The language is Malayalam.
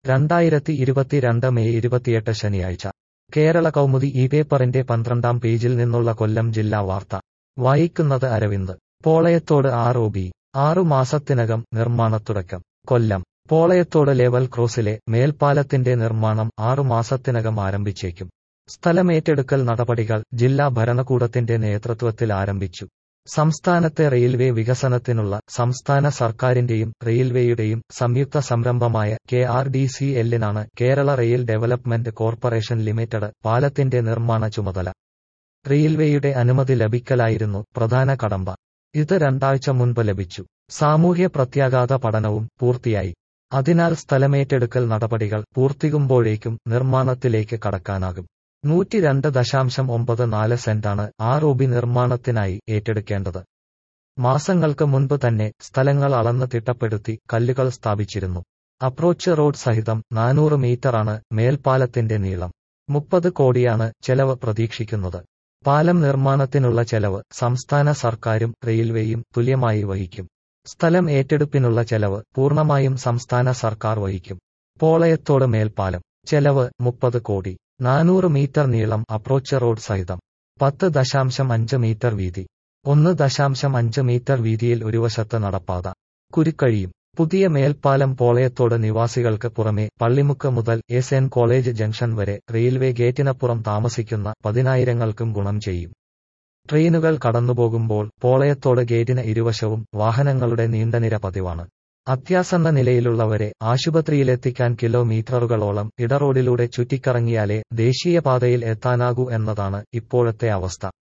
രണ്ടായിരത്തി ഇരുപത്തിരണ്ട് മെയ് ഇരുപത്തിയെട്ട് ശനിയാഴ്ച കേരള കൗമുദി ഈ പേപ്പറിന്റെ പന്ത്രണ്ടാം പേജിൽ നിന്നുള്ള കൊല്ലം ജില്ലാ വാർത്ത വായിക്കുന്നത് Aravind Polayathode R O B ആറു മാസത്തിനകം നിർമ്മാണത്തുടക്കം കൊല്ലം പോളയത്തോട് ലെവൽ ക്രോസിലെ മേൽപ്പാലത്തിന്റെ നിർമ്മാണം ആറു മാസത്തിനകം ആരംഭിച്ചേക്കും സ്ഥലമേറ്റെടുക്കൽ നടപടികൾ ജില്ലാ ഭരണകൂടത്തിന്റെ നേതൃത്വത്തിൽ ആരംഭിച്ചു സംസ്ഥാനത്തെ റെയിൽവേ വികസനത്തിനുള്ള സംസ്ഥാന സർക്കാരിന്റെയും റെയിൽവേയുടെയും സംയുക്ത സംരംഭമായ കെ ആർ ഡി സി എല്ലിനാണ് Kerala rail development corporation limited പാലത്തിന്റെ നിർമ്മാണ ചുമതല റെയിൽവേയുടെ അനുമതി ലഭിക്കലായിരുന്നു പ്രധാന കടമ്പ ഇത് രണ്ടാഴ്ച മുൻപ് ലഭിച്ചു സാമൂഹ്യ പ്രത്യാഘാത പഠനവും പൂർത്തിയായി അതിനാൽ സ്ഥലമേറ്റെടുക്കൽ നടപടികൾ പൂർത്തികുമ്പോഴേക്കും നിർമ്മാണത്തിലേക്ക് കടക്കാനാകും നൂറ്റി രണ്ട് ദശാംശം ഒമ്പത് നാല് സെന്റാണ് ആർ ഒ ബി നിർമ്മാണത്തിനായി ഏറ്റെടുക്കേണ്ടത് മാസങ്ങൾക്ക് മുൻപ് തന്നെ സ്ഥലങ്ങൾ അളന്ന് തിട്ടപ്പെടുത്തി കല്ലുകൾ സ്ഥാപിച്ചിരുന്നു അപ്രോച്ച് റോഡ് സഹിതം നാനൂറ് മീറ്ററാണ് മേൽപ്പാലത്തിന്റെ നീളം മുപ്പത് കോടിയാണ് ചെലവ് പ്രതീക്ഷിക്കുന്നത് പാലം നിർമ്മാണത്തിനുള്ള ചെലവ് സംസ്ഥാന സർക്കാരും റെയിൽവേയും തുല്യമായി വഹിക്കും സ്ഥലം ഏറ്റെടുപ്പിനുള്ള ചെലവ് പൂർണ്ണമായും സംസ്ഥാന സർക്കാർ വഹിക്കും പോളയത്തോട് മേൽപ്പാലം ചെലവ് മുപ്പത് കോടി നാനൂറ് മീറ്റർ നീളം അപ്രോച്ച് റോഡ് സഹിതം പത്ത് ദശാംശം അഞ്ച് മീറ്റർ വീതി ഒന്ന് ദശാംശം അഞ്ച് മീറ്റർ വീതിയിൽ ഒരു വശത്ത് നടപ്പാത കുരുക്കഴിയും പുതിയ മേൽപ്പാലം പോളയത്തോട് നിവാസികൾക്ക് പുറമെ പള്ളിമുക്ക് മുതൽ എസ് എൻ കോളേജ് ജംഗ്ഷൻ വരെ റെയിൽവേ ഗേറ്റിനപ്പുറം താമസിക്കുന്ന പതിനായിരങ്ങൾക്കും ഗുണം ചെയ്യും ട്രെയിനുകൾ കടന്നുപോകുമ്പോൾ പോളയത്തോട് ഗേറ്റിന് ഇരുവശവും വാഹനങ്ങളുടെ നീണ്ടനിര പതിവാണ് അത്യാസന്ന നിലയിലുള്ളവരെ ആശുപത്രിയിലെത്തിക്കാൻ കിലോമീറ്ററുകളോളം ഇടറോഡിലൂടെ ചുറ്റിക്കറങ്ങിയാലേ ദേശീയപാതയിൽ എത്താനാകൂ എന്നതാണ് ഇപ്പോഴത്തെ അവസ്ഥ